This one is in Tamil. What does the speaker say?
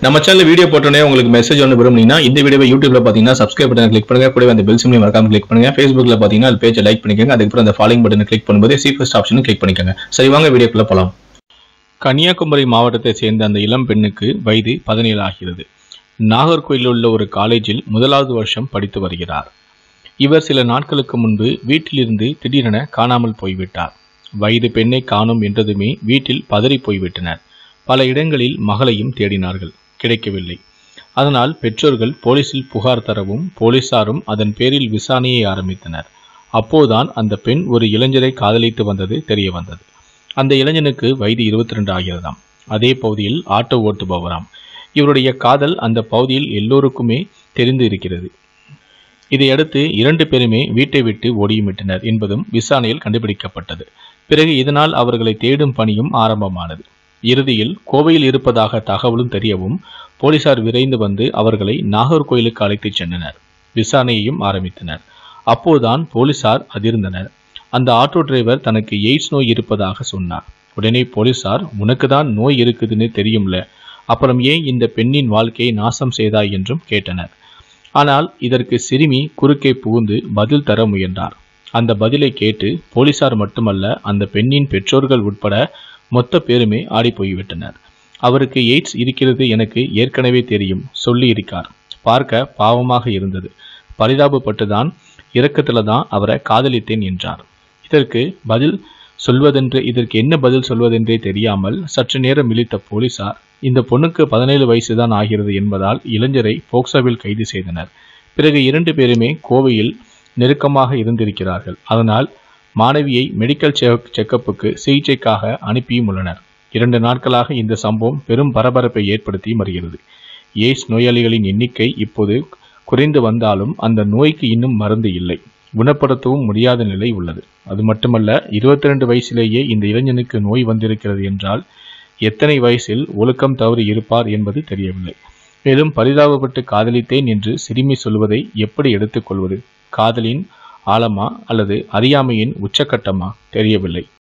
நம்ம சேனல் வீடியோ போட்டோன்னே உங்களுக்கு மெசேஜ் ஒன்று விரும்புனீங்கன்னா இந்த வீடியோவை யூடியூப்ல பார்த்தீங்கன்னா சப்ஸ்கிரைப் பட்டன் கிளிக் பண்ணுங்க கூடவே அந்த பெல் சிம்லையும் மறக்காம கிளிக் பண்ணுங்க ஃபேஸ்புக்ல பார்த்தீங்கன்னா அது பேஜை லைக் பண்ணிக்கோங்க அதுக்கப்புறம் அந்த ஃபாலோயிங் பட்டனை கிளிக் பண்ணும்போது சி ஃபர்ஸ்ட் ஆப்ஷனும் கிளிக் பண்ணிக்கோங்க சரி வாங்க வீடியோக்குள்ள போலாம் கன்னியாகுமரி மாவட்டத்தை சேர்ந்த அந்த இளம் பெண்ணுக்கு வயது பதினேழு ஆகிறது நாகர்கோயிலில் உள்ள ஒரு காலேஜில் முதலாவது வருஷம் படித்து வருகிறார் இவர் சில நாட்களுக்கு முன்பு வீட்டிலிருந்து திடீரென காணாமல் போய்விட்டார் வயது பெண்ணை காணோம் என்றதுமே வீட்டில் பதறி போய்விட்டனர் பல இடங்களில் மகளையும் தேடினார்கள் கிடைக்கவில்லை அதனால் பெற்றோர்கள் போலீசில் புகார் தரவும் போலீசாரும் அதன் பேரில் விசாரணையை ஆரம்பித்தனர் அப்போதுதான் அந்த பெண் ஒரு இளைஞரை காதலித்து வந்தது தெரிய வந்தது அந்த இளைஞனுக்கு வயது இருபத்தி ரெண்டு ஆகிறதாம் அதே பகுதியில் ஆட்டோ ஓட்டுபவராம் இவருடைய காதல் அந்த பகுதியில் எல்லோருக்குமே தெரிந்து இருக்கிறது இதையடுத்து இரண்டு பேருமே வீட்டை விட்டு ஓடியுமிட்டனர் என்பதும் விசாரணையில் கண்டுபிடிக்கப்பட்டது பிறகு இதனால் அவர்களை தேடும் பணியும் ஆரம்பமானது இறுதியில் கோவையில் இருப்பதாக தகவலும் தெரியவும் போலீசார் விரைந்து வந்து அவர்களை நாகர்கோயிலுக்கு அழைத்துச் சென்றனர் விசாரணையையும் ஆரம்பித்தனர் அப்போதுதான் போலீசார் அதிர்ந்தனர் அந்த ஆட்டோ டிரைவர் தனக்கு எய்ட்ஸ் நோய் இருப்பதாக சொன்னார் உடனே போலீசார் உனக்கு தான் நோய் இருக்குதுன்னு தெரியும்ல அப்புறம் ஏன் இந்த பெண்ணின் வாழ்க்கையை நாசம் செய்தாய் என்றும் கேட்டனர் ஆனால் இதற்கு சிறுமி குறுக்கே புகுந்து பதில் தர முயன்றார் அந்த பதிலை கேட்டு போலீசார் மட்டுமல்ல அந்த பெண்ணின் பெற்றோர்கள் உட்பட மொத்த பேருமே ஆடி போய்விட்டனர் அவருக்கு எய்ட்ஸ் இருக்கிறது எனக்கு ஏற்கனவே தெரியும் சொல்லி இருக்கார் பார்க்க பாவமாக இருந்தது பரிதாபப்பட்டு தான் இரக்கத்துல தான் அவரை காதலித்தேன் என்றார் இதற்கு பதில் சொல்வதென்று இதற்கு என்ன பதில் சொல்வதென்றே தெரியாமல் சற்று நேரம் இழித்த போலீசார் இந்த பொண்ணுக்கு பதினேழு வயசுதான் ஆகிறது என்பதால் இளைஞரை போக்சோவில் கைது செய்தனர் பிறகு இரண்டு பேருமே கோவையில் நெருக்கமாக இருந்திருக்கிறார்கள் அதனால் மாணவியை மெடிக்கல் செக் செக்கப்புக்கு சிகிச்சைக்காக அனுப்பியும் உள்ளனர் இரண்டு நாட்களாக இந்த சம்பவம் பெரும் பரபரப்பை ஏற்படுத்தி வருகிறது எய்ட்ஸ் நோயாளிகளின் எண்ணிக்கை இப்போது குறைந்து வந்தாலும் அந்த நோய்க்கு இன்னும் மருந்து இல்லை குணப்படுத்தவும் முடியாத நிலை உள்ளது அது மட்டுமல்ல இருபத்தி ரெண்டு வயசிலேயே இந்த இளைஞனுக்கு நோய் வந்திருக்கிறது என்றால் எத்தனை வயசில் ஒழுக்கம் தவறி இருப்பார் என்பது தெரியவில்லை மேலும் பரிதாபப்பட்டு காதலித்தேன் என்று சிறுமி சொல்வதை எப்படி எடுத்துக்கொள்வது காதலின் ஆழமா அல்லது அறியாமையின் உச்சக்கட்டமா தெரியவில்லை